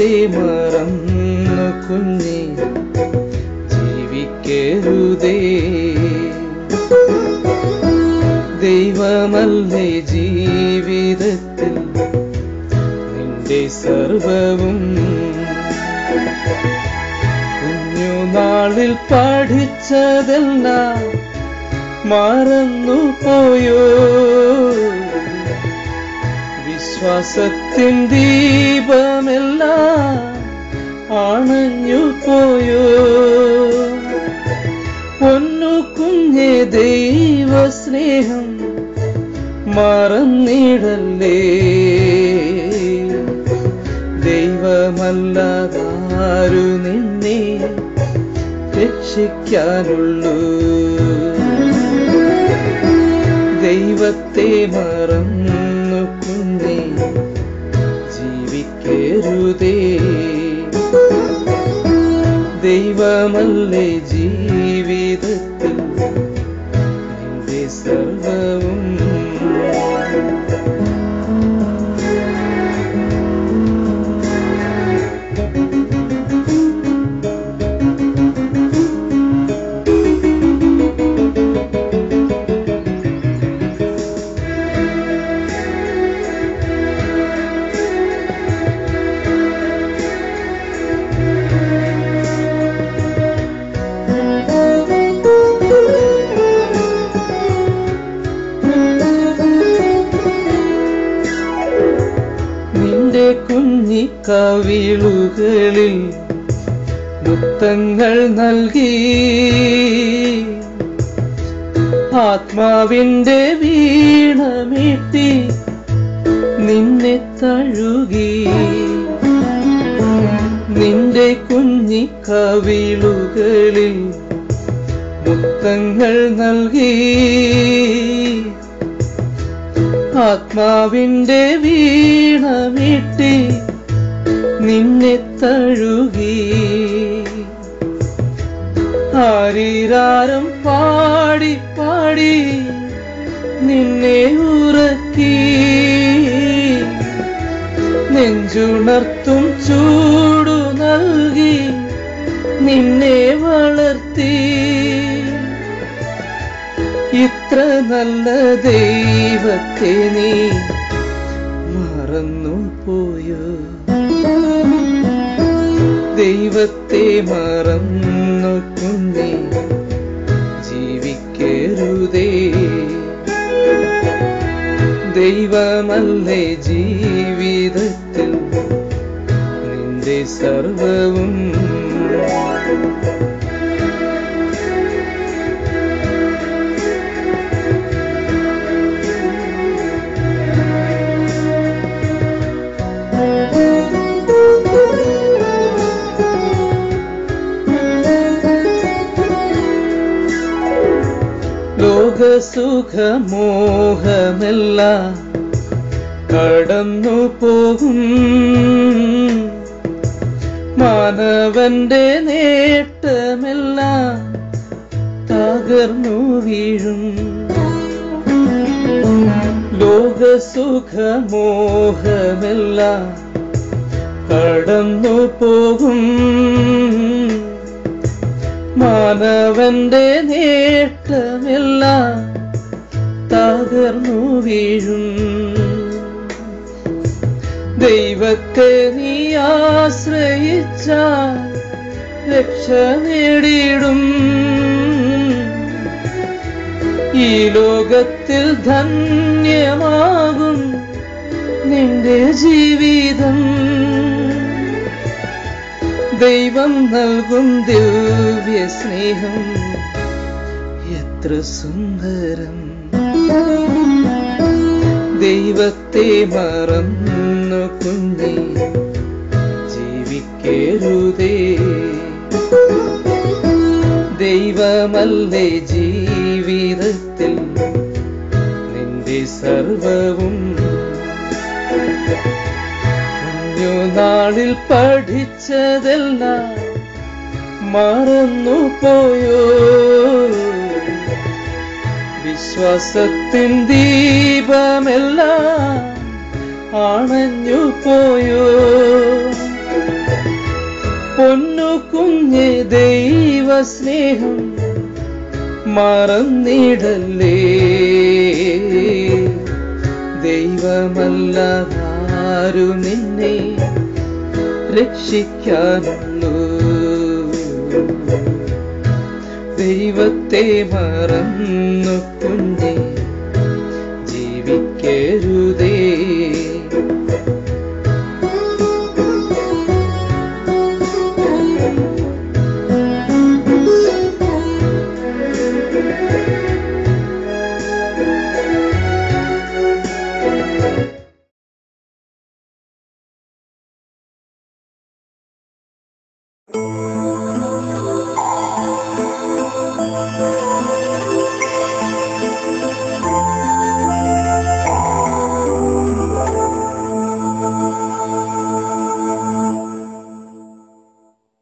ദൈവത്തെ മറന്നു കുഞ്ഞെ ജീവിക്കരുതേ ദൈവമല്ലേ ജീവിതത്തിൽ നിന്റെ സർവവും കുഞ്ഞുനാളിൽ പഠിച്ചതെല്ലാം മറന്നു പോയോ വിശ്വാസത്തിൻ ദീപമെല്ലാം അണഞ്ഞു പോയോ പൊന്നു കുഞ്ഞെ ദൈവ സ്നേഹം മറന്നിടല്ലേ ദൈവമല്ലാതാരു നിന്നെ രക്ഷിക്കാനുള്ളൂ ദൈവത്തെ മറന്നു കുഞ്ഞെ ജീവിക്കരുതേ ദൈവമല്ലേ ജീവിതത്തിൽ നിന്റെ സർവവും നിന്റെ കുഞ്ഞിക്കവിളുകളിൽ മുത്തങ്ങൾ നൽകി ആത്മാവിന്റെ വീണമീട്ടി നിന്നെ തഴുകി നിന്റെ കുഞ്ഞിക്കവിളുകളിൽ മുത്തങ്ങൾ നൽകി ആത്മാവിന്റെ വീണമീട്ടി നിന്നെ തഴുകി ആരീരാരം പാടി പാടി നിന്നെ ഉറക്കി നെഞ്ചുണർത്തും ചൂടു നൽകി നിന്നെ വളർത്തി ഇത്ര നല്ല ദൈവത്തെ നീ മറന്നു പോയോ ദൈവത്തെ മറന്നു കുഞ്ഞെ ജീവിക്കരുതേ ദൈവമല്ലേ ജീവിതത്തിൽ നിന്റെ സർവവും ലോകസുഖമോഹമെല്ലാം കടന്നു പോകും മാനവന്റെ നേട്ടമെല്ലാം തകർന്നു വീഴും ലോകസുഖമോഹമെല്ലാം കടന്നു പോകും മാനവന്റെ നേട്ടമെല്ലാം തകർന്നു വീഴും ദൈവത്തെ നീ ആശ്രയിച്ച രക്ഷ നേടിയിടും ഈ ലോകത്തിൽ ധന്യമാകും നിന്റെ ജീവിതം ദൈവം നൽകും ദിവ്യ സ്നേഹം എത്ര സുന്ദരം ദൈവത്തെ മറന്നു കുഞ്ഞെ ജീവിക്കരുതേ ദൈവമല്ലേ ജീവിതത്തിൽ നിന്റെ സർവവും കുഞ്ഞുനാളിൽ പഠിച്ചതെല്ലാം മറന്നു പോയോ വിശ്വാസത്തിൻ ദീപമെല്ലാം അണഞ്ഞു പോയോ പൊന്നു കുഞ്ഞ് ദൈവ സ്നേഹം മറന്നിടല്ലേ ദൈവമല്ലാതാരു നിന്നെ രക്ഷിക്കാനുള്ളൂ ദൈവത്തെ മറന്നു കുഞ്ഞെ ജീവിക്കരുതേ